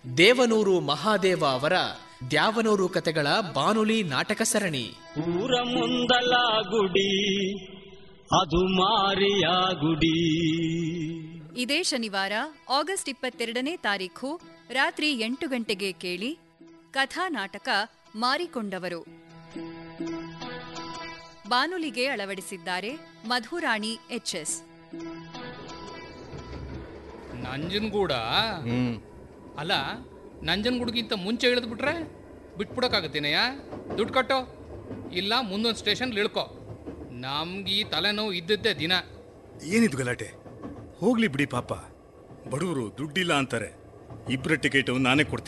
ದೇವನೂರು ಮಹಾದೇವ ಅವರ ದ್ಯಾವನೂರು ಕತೆಗಳ ಬಾನುಲಿ ನಾಟಕ ಸರಣಿ ಊರ ಮುಂದಲ ಗುಡಿ ಅದು ಮಾರಿಯ ಗುಡಿ ಇದೇ ಶನಿವಾರ ಆಗಸ್ಟ್ ಇಪ್ಪತ್ತೆರಡನೇ ತಾರೀಖು ರಾತ್ರಿ ಎಂಟು ಗಂಟೆಗೆ ಕೇಳಿ ಕಥಾ ನಾಟಕ ಮಾರಿಕೊಂಡವರು ಬಾನುಲಿಗೆ ಅಳವಡಿಸಿದ್ದಾರೆ ಮಧುರಾಣಿ ಎಚ್ಎಸ್ ನಂಜನಗೂಡ ಅಲ್ಲ ನಂಜನಗೂಡ್ಗಿಂತ ಮುಂಚೆ ಇಳಿದು ಬಿಟ್ರೆ ಬಿಟ್ಬಿಡೋಕ್ಕಾಗತ್ತೇನೆಯ ದುಡ್ಡು ಕಟ್ಟೋ ಇಲ್ಲ ಮುಂದೊಂದು ಸ್ಟೇಷನ್ ಇಳ್ಕೊ ನಮ್ಗೆ ಈ ತಲೆನೋವು ಇದ್ದದ್ದೇ ದಿನ ಏನಿದು ಗಲಾಟೆ ಹೋಗ್ಲಿ ಬಿಡಿ ಪಾಪ ಬಡವರು ದುಡ್ಡಿಲ್ಲ ಅಂತಾರೆ ಇಬ್ಬರ ಟಿಕೆಟು ನಾನೇ ಕೊಡ್ತೀನಿ